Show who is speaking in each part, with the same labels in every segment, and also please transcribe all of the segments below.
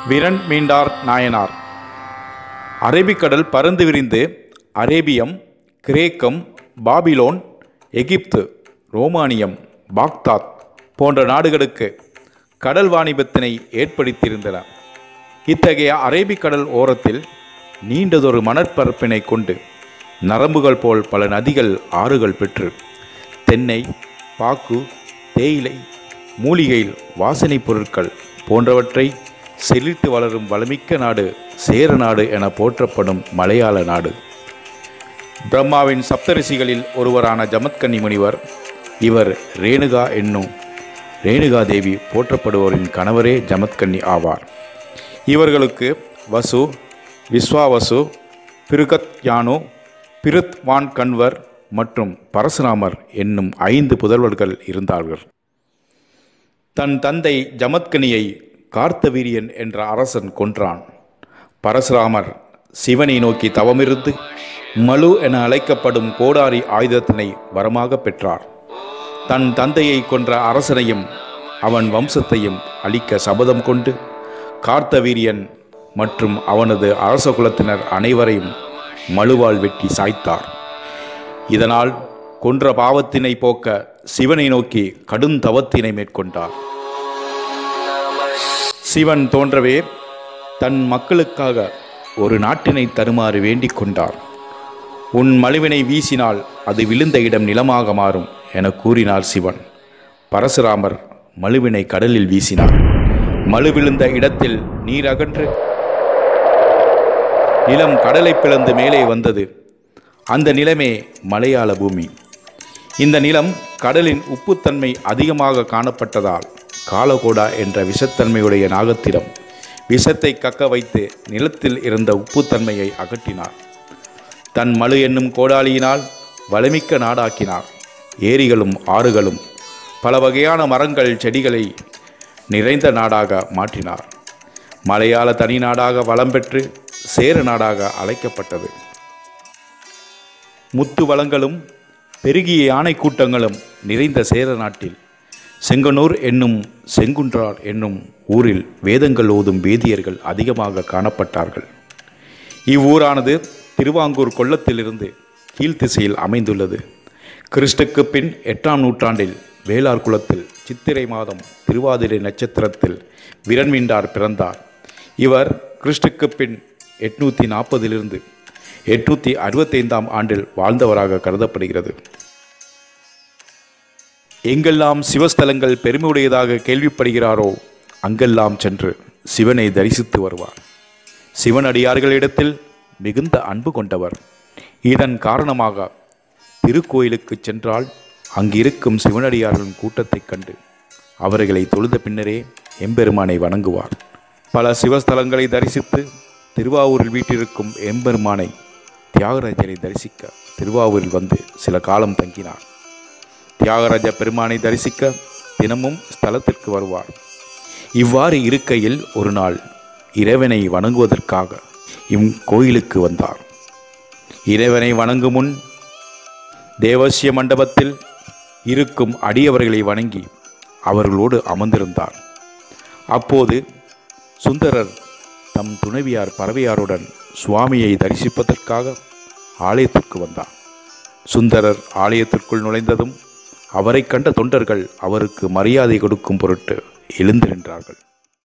Speaker 1: விரண் மீண்டார் நாயனார் அரபிக்கடல் பறந்து விரிந்து அரேபியம் கிரேக்கம் பாபிலோன் எகிப்து ரோமானியம் பாக்தாத் போன்ற நாடுகளுக்கு கடல் வாணிபத்தினை ஏற்படுத்தியிருந்தன இத்தகைய அரேபிக்கடல் ஓரத்தில் நீண்டதொரு மணற்பரப்பினை கொண்டு நரம்புகள் போல் பல நதிகள் ஆறுகள் பெற்று தென்னை பாக்கு தேயிலை மூலிகை வாசனைப் பொருட்கள் போன்றவற்றை செழித்து வளரும் வளமிக்க நாடு சேர நாடு என போற்றப்படும் மலையாள நாடு பிரம்மாவின் சப்தரிஷிகளில் ஒருவரான ஜமத்கன்னி முனிவர் இவர் ரேணுகா என்னும் ரேணுகா தேவி போற்றப்படுவோரின் கணவரே ஜமத்கன்னி ஆவார் இவர்களுக்கு வசு விஸ்வாவசு பிருகத் யானு பிருத் வான் கன்வர் மற்றும் பரசுராமர் என்னும் ஐந்து புதல்வர்கள் இருந்தார்கள் தன் தந்தை ஜமத்கனியை கார்த்தவீரியன் என்ற அரசன் கொன்றான் பரசுராமர் சிவனை நோக்கி தவமிருந்து மலு என அழைக்கப்படும் கோடாரி ஆயுதத்தினை வரமாக பெற்றார் தன் தந்தையை கொன்ற அரசனையும் அவன் வம்சத்தையும் அழிக்க சபதம் கொண்டு கார்த்தவீரியன் மற்றும் அவனது அரச குலத்தினர் அனைவரையும் மழுவால் வெட்டி சாய்த்தார் இதனால் கொன்ற பாவத்தினை போக்க சிவனை நோக்கி கடும் தவத்தினை மேற்கொண்டார் சிவன் தோன்றவே தன் மக்களுக்காக ஒரு நாட்டினை தருமாறு வேண்டிக் கொண்டார் உன் மழுவினை வீசினால் அது விழுந்த இடம் நிலமாக மாறும் என கூறினார் சிவன் பரசுராமர் மழுவினை கடலில் வீசினார் மழு விழுந்த இடத்தில் நீர் அகன்று நிலம் கடலை பிளந்து மேலே வந்தது அந்த நிலமே மலையாள பூமி இந்த நிலம் கடலின் உப்புத்தன்மை அதிகமாக காணப்பட்டதால் காலகோடா என்ற விஷத்தன்மையுடைய நாகத்திடம் விஷத்தை கக்க வைத்து நிலத்தில் இருந்த உப்புத்தன்மையை அகற்றினார் தன் மழு என்னும் கோடாலியினால் வளமிக்க நாடாக்கினார் ஏரிகளும் ஆறுகளும் பல வகையான மரங்கள் செடிகளை நிறைந்த நாடாக மாற்றினார் மலையாள தனி நாடாக வளம் பெற்று சேர நாடாக அழைக்கப்பட்டது முத்து வளங்களும் பெருகிய யானை கூட்டங்களும் நிறைந்த சேர நாட்டில் செங்கனூர் என்னும் செங்குன்றார் என்னும் ஊரில் வேதங்கள் ஓதும் வேதியர்கள் அதிகமாக காணப்பட்டார்கள் இவ்வூரானது திருவாங்கூர் கொல்லத்திலிருந்து கீழ்த்திசையில் அமைந்துள்ளது கிறிஸ்துக்கு பின் எட்டாம் நூற்றாண்டில் வேளார் குலத்தில் சித்திரை மாதம் திருவாதிரை நட்சத்திரத்தில் விரண்மீண்டார் பிறந்தார் இவர் கிறிஸ்துக்கு பின் எட்நூற்றி நாற்பதிலிருந்து எட்நூற்றி அறுபத்தைந்தாம் ஆண்டில் வாழ்ந்தவராக கருதப்படுகிறது எங்கெல்லாம் சிவஸ்தலங்கள் பெருமையுடையதாக கேள்விப்படுகிறாரோ அங்கெல்லாம் சென்று சிவனை தரிசித்து வருவார் சிவனடியார்களிடத்தில் மிகுந்த அன்பு கொண்டவர் இதன் காரணமாக திருக்கோயிலுக்கு சென்றால் அங்கிருக்கும் சிவனடியார்களின் கூட்டத்தைக் கண்டு அவர்களை தொழுத பின்னரே எம்பெருமானை வணங்குவார் பல சிவஸ்தலங்களை தரிசித்து திருவாவூரில் வீட்டிருக்கும் எம்பெருமானை தியாகராஜரை தரிசிக்க திருவாவூரில் வந்து சில காலம் தங்கினார் தியாகராஜ பெருமானை தரிசிக்க தினமும் ஸ்தலத்திற்கு வருவார் இவ்வாறு இருக்கையில் ஒரு நாள் இறைவனை வணங்குவதற்காக இம் கோயிலுக்கு வந்தார் இறைவனை வணங்கும் முன் தேவசிய மண்டபத்தில் இருக்கும் அடியவர்களை வணங்கி அவர்களோடு அமர்ந்திருந்தார் அப்போது சுந்தரர் தம் துணைவியார் பறவையாருடன் சுவாமியை தரிசிப்பதற்காக ஆலயத்திற்கு வந்தார் சுந்தரர் ஆலயத்திற்குள் நுழைந்ததும் அவரை கண்ட தொண்டர்கள் அவருக்கு மரியாதை கொடுக்கும் பொருட்டு எழுந்து நின்றார்கள்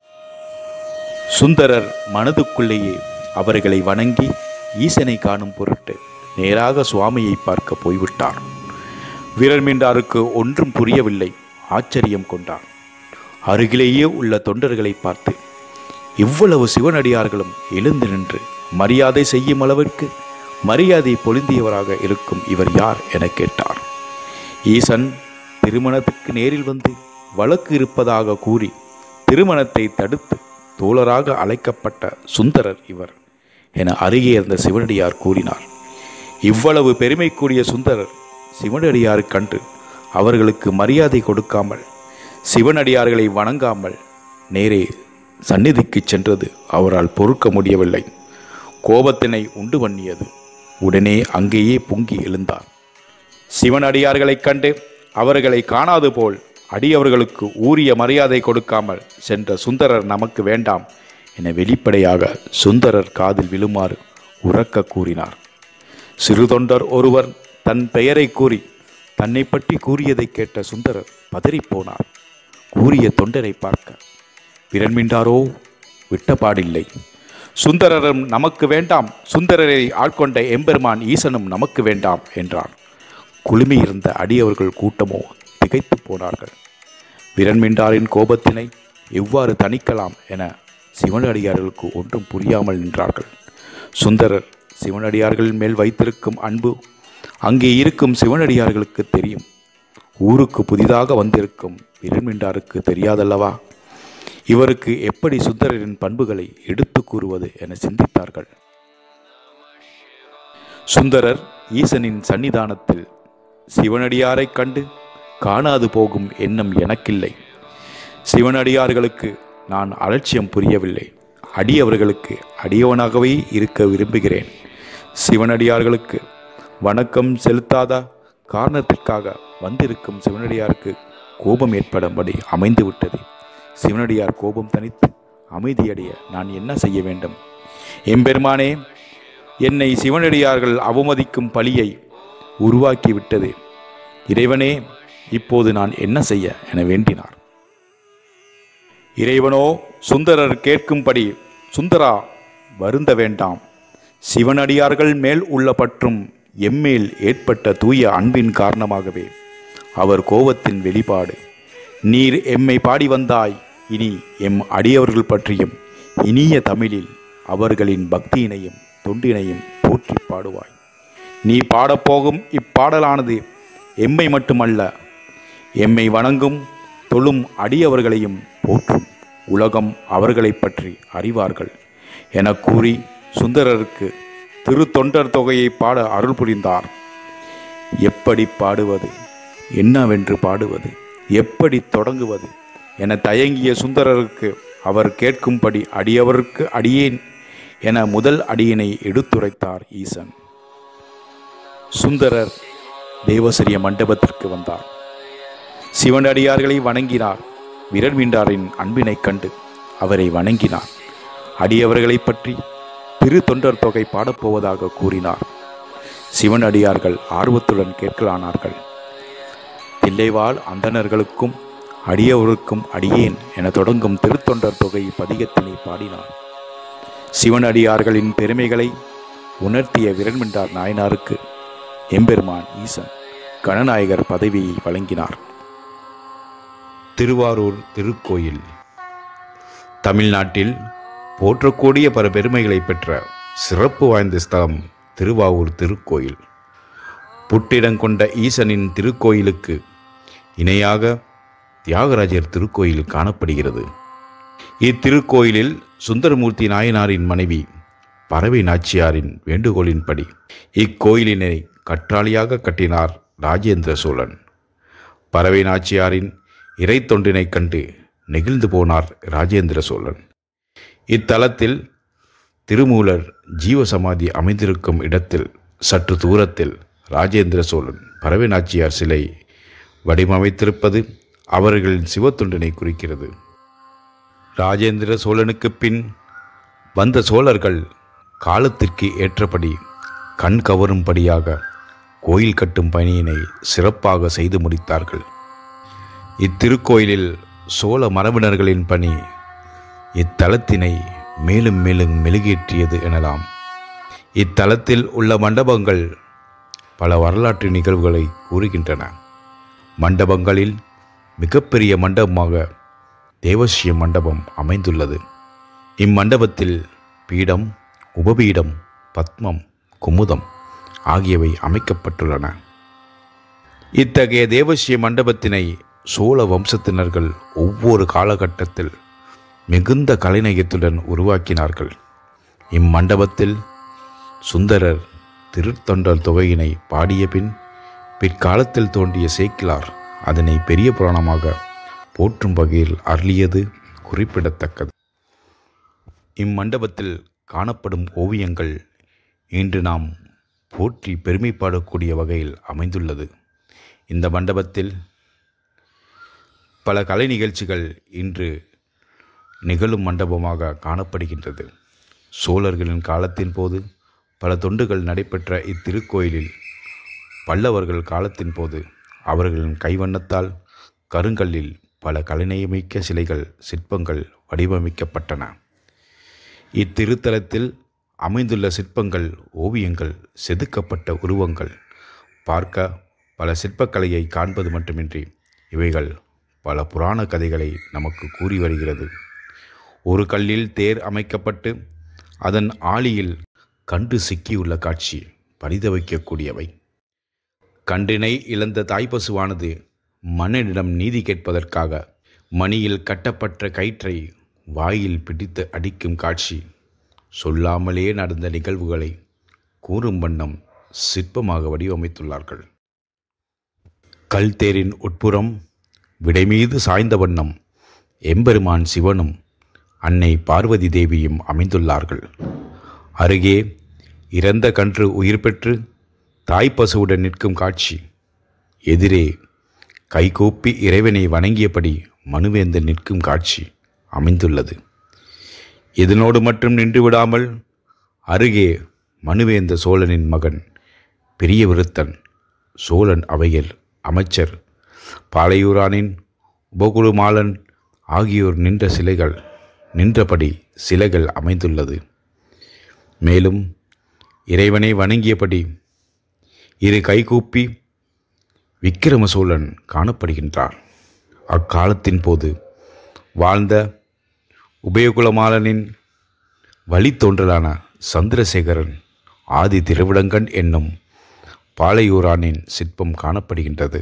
Speaker 1: சுந்தரர் மனதுக்குள்ளேயே அவர்களை வணங்கி ஈசனை காணும் பொருட்டு நேராக சுவாமியை பார்க்க போய்விட்டார் வீரர்மீண்டாருக்கு ஒன்றும் புரியவில்லை ஆச்சரியம் கொண்டார் அருகிலேயே உள்ள தொண்டர்களை பார்த்து இவ்வளவு சிவனடியார்களும் எழுந்து நின்று மரியாதை செய்யும் அளவிற்கு மரியாதை பொருந்தியவராக இருக்கும் இவர் யார் என கேட்டார் ஈசன் திருமணத்துக்கு நேரில் வந்து வழக்கு இருப்பதாக கூறி திருமணத்தை தடுத்து தோழராக அழைக்கப்பட்ட சுந்தரர் இவர் என அருகே இருந்த சிவனடியார் கூறினார் இவ்வளவு பெருமை கூடிய சுந்தரர் சிவனடியாரு கண்டு அவர்களுக்கு மரியாதை கொடுக்காமல் சிவனடியார்களை வணங்காமல் நேரே சந்நிதிக்கு சென்றது அவரால் பொறுக்க முடியவில்லை கோபத்தினை உண்டு பண்ணியது உடனே அங்கேயே பொங்கி எழுந்தார் சிவனடியார்களைக் கண்டு அவர்களை காணாது போல் அடியவர்களுக்கு ஊரிய மரியாதை கொடுக்காமல் சென்ற சுந்தரர் நமக்கு வேண்டாம் என வெளிப்படையாக சுந்தரர் காதில் விழுமாறு உறக்க கூறினார் சிறு தொண்டர் ஒருவர் தன் பெயரை கூறி தன்னை பற்றி கூறியதை கேட்ட சுந்தரர் பதறிப்போனார் கூறிய தொண்டரை பார்க்க விரண்மிண்டாரோ விட்டபாடில்லை சுந்தரரும் நமக்கு வேண்டாம் சுந்தரரை ஆட்கொண்ட எம்பெருமான் ஈசனும் நமக்கு வேண்டாம் என்றார் குழுமியிருந்த அடியவர்கள் கூட்டமோ திகைத்து போனார்கள் விரண்மிண்டாரின் கோபத்தினை எவ்வாறு தணிக்கலாம் என சிவனடியார்களுக்கு ஒன்றும் புரியாமல் நின்றார்கள் சுந்தரர் சிவனடியார்கள் மேல் வைத்திருக்கும் அன்பு அங்கே இருக்கும் சிவனடியார்களுக்கு தெரியும் ஊருக்கு புதிதாக வந்திருக்கும் விரண்மிண்டாருக்கு தெரியாதல்லவா இவருக்கு எப்படி சுந்தரரின் பண்புகளை எடுத்து கூறுவது என சிந்தித்தார்கள் சுந்தரர் ஈசனின் சன்னிதானத்தில் சிவனடியாரைக் கண்டு காணாது போகும் எண்ணம் எனக்கில்லை சிவனடியார்களுக்கு நான் அலட்சியம் புரியவில்லை அடியவர்களுக்கு அடியவனாகவே இருக்க விரும்புகிறேன் சிவனடியார்களுக்கு வணக்கம் செலுத்தாத காரணத்திற்காக வந்திருக்கும் சிவனடியாருக்கு கோபம் ஏற்படும்படி அமைந்து விட்டது சிவனடியார் கோபம் தனித்து அமைதியடைய நான் என்ன செய்ய வேண்டும் எம்பெருமானே என்னை சிவனடியார்கள் அவமதிக்கும் பழியை உருவாக்கி விட்டது இறைவனே இப்போது நான் என்ன செய்ய என வேண்டினார் இறைவனோ சுந்தரர் கேட்கும்படி சுந்தரா வருந்த வேண்டாம் சிவனடியார்கள் மேல் உள்ள பற்றும் எம்மேல் ஏற்பட்ட தூய அன்பின் காரணமாகவே அவர் கோபத்தின் வெளிப்பாடு நீர் எம்மை பாடி வந்தாய் இனி எம் அடியவர்கள் பற்றியும் இனிய தமிழில் அவர்களின் பக்தியினையும் தொண்டினையும் போற்றி பாடுவாய் நீ பாடப்போகும் இப்பாடலானது எம்மை மட்டுமல்ல எம்மை வணங்கும் தொழும் அடியவர்களையும் போற்றும் உலகம் அவர்களைப் பற்றி அறிவார்கள் என கூறி சுந்தரருக்கு திருத்தொண்டர் தொகையை பாட அருள் புரிந்தார் எப்படி பாடுவது என்னவென்று பாடுவது எப்படி தொடங்குவது என தயங்கிய சுந்தரருக்கு அவர் கேட்கும்படி அடியவருக்கு அடியேன் என முதல் அடியினை எடுத்துரைத்தார் ஈசன் சுந்தரர் தேவசிரிய மண்டபத்திற்கு வந்தார் சிவனடியார்களை வணங்கினார் விரண்மீண்டாரின் அன்பினைக் கண்டு அவரை வணங்கினார் அடியவர்களைப் பற்றி திரு தொண்டர் தொகை பாடப்போவதாக கூறினார் சிவனடியார்கள் ஆர்வத்துடன் கேட்கலானார்கள் தில்லைவாழ் அந்தணர்களுக்கும் அடியவருக்கும் அடியேன் என தொடங்கும் திருத்தொண்டர் தொகை பதிகத்தினை பாடினார் சிவனடியார்களின் பெருமைகளை உணர்த்திய விரண்மிண்டார் நாயனாருக்கு எம்பெருமான் ஈசன் கணநாயகர் பதவியை வழங்கினார் திருவாரூர் திருக்கோயில் தமிழ்நாட்டில் போற்றக்கூடிய பல பெருமைகளை பெற்ற சிறப்பு வாய்ந்த ஸ்தலம் திருவாவூர் திருக்கோயில் புட்டிடங்கொண்ட ஈசனின் திருக்கோயிலுக்கு இணையாக தியாகராஜர் திருக்கோயில் காணப்படுகிறது இத்திருக்கோயிலில் சுந்தரமூர்த்தி நாயனாரின் மனைவி பறவை நாச்சியாரின் வேண்டுகோளின்படி இக்கோயிலினை கற்றாழியாக கட்டினார் ராஜேந்திர சோழன் பறவை நாச்சியாரின் இறை தொண்டினைக் கண்டு நெகிழ்ந்து போனார் ராஜேந்திர சோழன் இத்தலத்தில் திருமூலர் ஜீவசமாதி அமைந்திருக்கும் இடத்தில் சற்று தூரத்தில் ராஜேந்திர சோழன் பறவை நாச்சியார் சிலை வடிவமைத்திருப்பது அவர்களின் சிவத்தொண்டினை குறிக்கிறது ராஜேந்திர சோழனுக்கு பின் வந்த சோழர்கள் காலத்திற்கு ஏற்றபடி கண் கவரும்படியாக கோயில் கட்டும் பணியினை சிறப்பாக செய்து முடித்தார்கள் இத்திருக்கோயிலில் சோழ மரபினர்களின் பணி இத்தலத்தினை மேலும் மேலும் மெழுகேற்றியது எனலாம் இத்தலத்தில் உள்ள மண்டபங்கள் பல வரலாற்று நிகழ்வுகளை கூறுகின்றன மண்டபங்களில் மிகப்பெரிய மண்டபமாக தேவஸ்ரீ மண்டபம் அமைந்துள்ளது இம்மண்டபத்தில் பீடம் உபபீடம் பத்மம் குமுதம் ஆகியவை அமைக்கப்பட்டுள்ளன இத்தகைய தேவஸ்ரீ மண்டபத்தினை சோழ வம்சத்தினர்கள் ஒவ்வொரு காலகட்டத்தில் மிகுந்த கலைநயத்துடன் உருவாக்கினார்கள் இம்மண்டபத்தில் சுந்தரர் திருத்தொண்டர் தொகையினை பாடிய பின் பிற்காலத்தில் தோன்றிய சேக்கிலார் அதனை பெரிய புராணமாக போற்றும் வகையில் அருளியது குறிப்பிடத்தக்கது இம்மண்டபத்தில் காணப்படும் ஓவியங்கள் இன்று நாம் போற்றி பெருமைப்பாடக்கூடிய வகையில் அமைந்துள்ளது இந்த மண்டபத்தில் பல கலை நிகழ்ச்சிகள் இன்று நிகழும் மண்டபமாக காணப்படுகின்றது சோழர்களின் காலத்தின் போது பல தொண்டுகள் நடைபெற்ற இத்திருக்கோயிலில் பல்லவர்கள் காலத்தின் போது அவர்களின் கைவண்ணத்தால் கருங்கல்லில் பல கலைநயமிக்க சிலைகள் சிற்பங்கள் வடிவமைக்கப்பட்டன இத்திருத்தலத்தில் அமைந்துள்ள சிற்பங்கள் ஓவியங்கள் செதுக்கப்பட்ட உருவங்கள் பார்க்க பல சிற்பக்கலையை காண்பது மட்டுமின்றி இவைகள் பல புராண கதைகளை நமக்கு கூறி வருகிறது ஒரு கல்லில் தேர் அமைக்கப்பட்டு அதன் ஆழியில் கண்டு சிக்கியுள்ள காட்சி பரிதவிக்கக்கூடியவை கன்றினை இழந்த தாய்ப்பசுவானது மன்னனிடம் நீதி கேட்பதற்காக மணியில் கட்டப்பட்ட கயிற்றை வாயில் பிடித்து அடிக்கும் காட்சி சொல்லாமலே நடந்த நிகழ்வுகளை கூறும் வண்ணம் சிற்பமாக வடிவமைத்துள்ளார்கள் கல் தேரின் உட்புறம் விடைமீது சாய்ந்த வண்ணம் எம்பெருமான் சிவனும் அன்னை பார்வதி தேவியும் அமைந்துள்ளார்கள் அருகே இறந்த கன்று உயிர் பெற்று தாய்ப்பசுவுடன் நிற்கும் காட்சி எதிரே கைகூப்பி இறைவனை வணங்கியபடி மனுவேந்தன் நிற்கும் காட்சி அமைந்துள்ளது இதனோடு மட்டும் நின்று விடாமல் அருகே மனுவேந்த சோழனின் மகன் பெரிய விருத்தன் சோழன் அவையில் அமைச்சர் பாலையூரானின் உபகுருமாலன் ஆகியோர் நின்ற சிலைகள் நின்றபடி சிலைகள் அமைந்துள்ளது மேலும் இறைவனை வணங்கியபடி இரு கைகூப்பி விக்கிரம சோழன் காணப்படுகின்றார் அக்காலத்தின் போது வாழ்ந்த உபயகுலமாலனின் வழித்தோன்றலான சந்திரசேகரன் ஆதி திருவிடங்கன் என்னும் பாலையூரானின் சிற்பம் காணப்படுகின்றது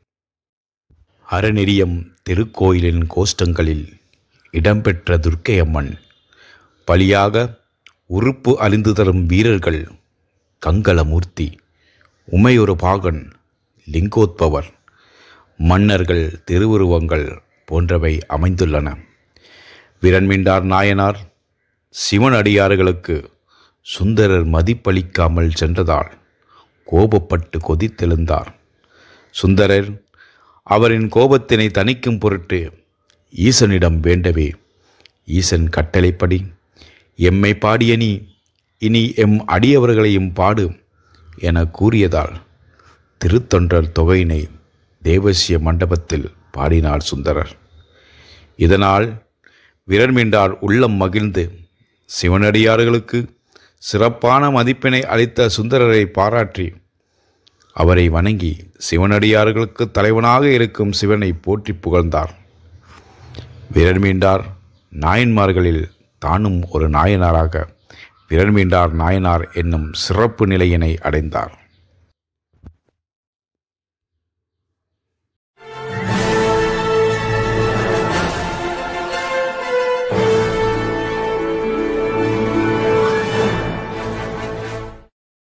Speaker 1: அறநெறியம் திருக்கோயிலின் கோஷ்டங்களில் இடம்பெற்ற துர்க்கை அம்மன் பலியாக உறுப்பு அழிந்து தரும் வீரர்கள் கங்கலமூர்த்தி உமையொரு பாகன் லிங்கோத்பவர் மன்னர்கள் திருவுருவங்கள் போன்றவை அமைந்துள்ளன விரண்மீண்டார் நாயனார் சிவன் அடியார்களுக்கு சுந்தரர் மதிப்பளிக்காமல் சென்றதால் கோபப்பட்டு கொதித்தெழுந்தார் சுந்தரர் அவரின் கோபத்தினை தணிக்கும் பொருட்டு ஈசனிடம் வேண்டவே ஈசன் கட்டளைப்படி எம்மை பாடிய நீ இனி எம் அடியவர்களையும் பாடு என கூறியதால் திருத்தொண்டர் தொகையினை தேவசிய மண்டபத்தில் பாடினார் சுந்தரர் இதனால் விரண்மீண்டார் உள்ளம் மகிழ்ந்து சிவனடியார்களுக்கு சிறப்பான மதிப்பினை அளித்த சுந்தரரை பாராட்டி அவரை வணங்கி சிவனடியார்களுக்கு தலைவனாக இருக்கும் சிவனை போற்றி புகழ்ந்தார் விரண்மீண்டார் நாயன்மார்களில் தானும் ஒரு நாயனாராக விரண்மீண்டார் நாயனார் என்னும் சிறப்பு நிலையினை அடைந்தார்